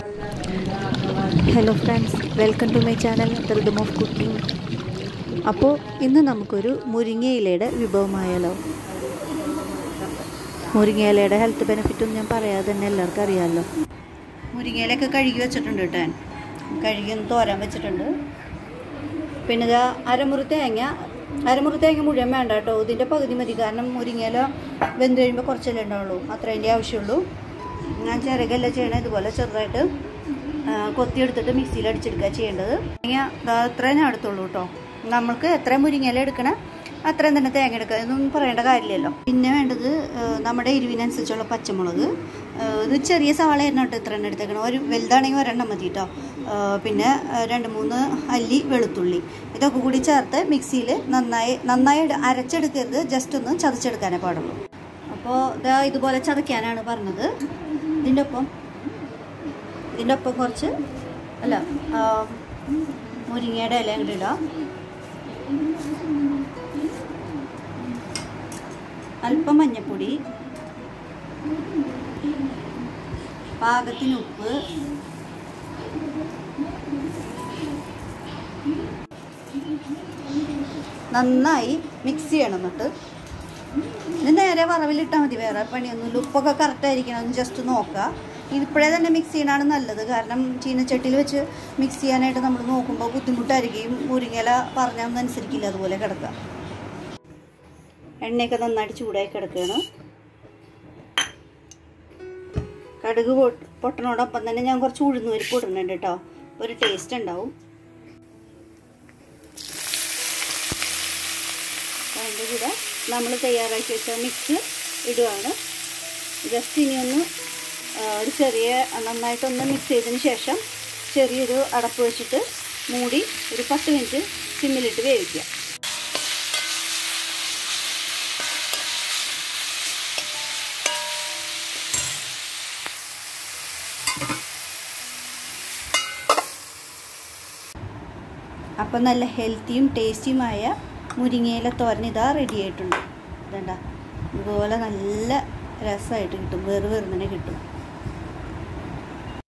Hello friends welcome to my channel rhythm of cooking അപ്പോൾ ഇന്ന് നമുക്കൊരു മുരിങ്ങയിലയുടെ വിഭവമായാലോ മുരിങ്ങയിലയുടെ ഹെൽത്ത് ബെനിഫിറ്റും ഞാൻ പറയാതെ തന്നെ എല്ലാവർക്കും അറിയാമല്ലോ മുരിങ്ങയിലൊക്കെ കഴുകി വെച്ചിട്ടുണ്ട് കേട്ടോ ഞാൻ. കഴുകി ഒന്ന് തോരാൻ വെച്ചിട്ടുണ്ട് പിന്നെ ഇതാ അരമുറി തേങ്ങ അരമുറി തേങ്ങ മുഴുവൻ വേണ്ട കേട്ടോ ഇതിൻ്റെ പകുതി മതി കാരണം മുരിങ്ങയില വെന്ത് കഴിയുമ്പോൾ കുറച്ചല്ലേ ഉണ്ടാവുള്ളൂ അത്രേൻ്റെ ആവശ്യമുള്ളൂ ഞാൻ ചിറകല്ല ചെയ്യണത് ഇതുപോലെ ചെറുതായിട്ട് ആ, കൊത്തിയെടുത്തിട്ട് മിക്സിയിൽ അടിച്ചെടുക്കുക ചെയ്യേണ്ടത് തേങ്ങ ദാ അത്രേ ഞാൻ എടുത്തുള്ളൂ കേട്ടോ നമ്മൾക്ക് എത്ര മുരിങ്ങയില എടുക്കണം അത്രയും തന്നെ തേങ്ങ എടുക്കുക ഇതൊന്നും പറയേണ്ട കാര്യമില്ലല്ലോ പിന്നെ വേണ്ടത് ആ, നമ്മുടെ എരിവിനനുസരിച്ചുള്ള പച്ചമുളക് ആ, ഇത് ചെറിയ സവാള ആയിരുന്നു കേട്ടോ ഇത്ര എണ്ണം എടുത്തേക്കണം ഒരു വലുതാണെങ്കിൽ ഒരെണ്ണം മതി കേട്ടോ ആ, പിന്നെ ആ, രണ്ട് മൂന്ന് അല്ലി വെളുത്തുള്ളി ഇതൊക്കെ കൂടി ചേർത്ത് മിക്സിയിൽ നന്നായി നന്നായി ഇട- അരച്ചെടുക്കരുത് ജസ്റ്റ് ഒന്ന് ചതച്ചെടുക്കാനേ പാടുള്ളൂ അപ്പോൾ ഇതാ ഇതുപോലെ ചതയ്ക്കാനാണ് പറഞ്ഞത് ഇതിൻ്റെ ഒപ്പം ഇതിൻ്റെ ഒപ്പം കുറച്ച് അല്ല ആ, മുരിങ്ങയുടെ ഇല അങ്ങോട്ട് ഇടാം അല്പം മഞ്ഞൾപ്പൊടി പാകത്തിന് ഉപ്പ് നന്നായി മിക്സ് ചെയ്യണം എന്നിട്ട് ഇത് നേരെ വറവിലിട്ടാൽ മതി വേറെ പണിയൊന്നുമില്ല ഉപ്പൊക്കെ കറക്റ്റ് ആയിരിക്കണം ഒന്ന് ജസ്റ്റ് നോക്കുക ഇതിപ്പോഴേ തന്നെ മിക്സ് ചെയ്യണതാണ് നല്ലത് കാരണം ചീനച്ചട്ടിയിൽ വെച്ച് മിക്സ് ചെയ്യാനായിട്ട് നമ്മൾ നോക്കുമ്പോൾ ബുദ്ധിമുട്ടായിരിക്കും മുരിങ്ങയില പറഞ്ഞൊന്നും അനുസരിക്കില്ല അതുപോലെ കിടക്കുക എണ്ണയൊക്കെ നന്നായിട്ട് ചൂടായി കിടക്കുകയാണ് കടുക് പൊട്ട് പൊട്ടണോടൊപ്പം തന്നെ ഞാൻ കുറച്ച് ഉഴുന്ന് പരിപ്പ് ഇടുന്നുണ്ട് കേട്ടോ ഒരു ടേസ്റ്റ് ഉണ്ടാവും അതിൻ്റെ കൂടെ നമ്മൾ തയ്യാറാക്കി വെച്ച മിക്സ് ഇടുകയാണ് ജസ്റ്റ് ഇനി ഒന്ന് ആ, ഒരു ചെറിയ നന്നായിട്ടൊന്ന് മിക്സ് ചെയ്തതിന് ശേഷം ചെറിയൊരു അടപ്പ് വെച്ചിട്ട് മൂടി ഒരു പത്ത് മിനിറ്റ് സിമ്മിലിട്ട് വേവിക്കുക അപ്പം നല്ല ഹെൽത്തിയും ടേസ്റ്റിയുമായ മുരിങ്ങയില തോരൻ ഇതാ റെഡി ആയിട്ടുണ്ട് ഇതണ്ട ഇതുപോലെ നല്ല രസമായിട്ട് കിട്ടും വേറെ വേറെ തന്നെ കിട്ടും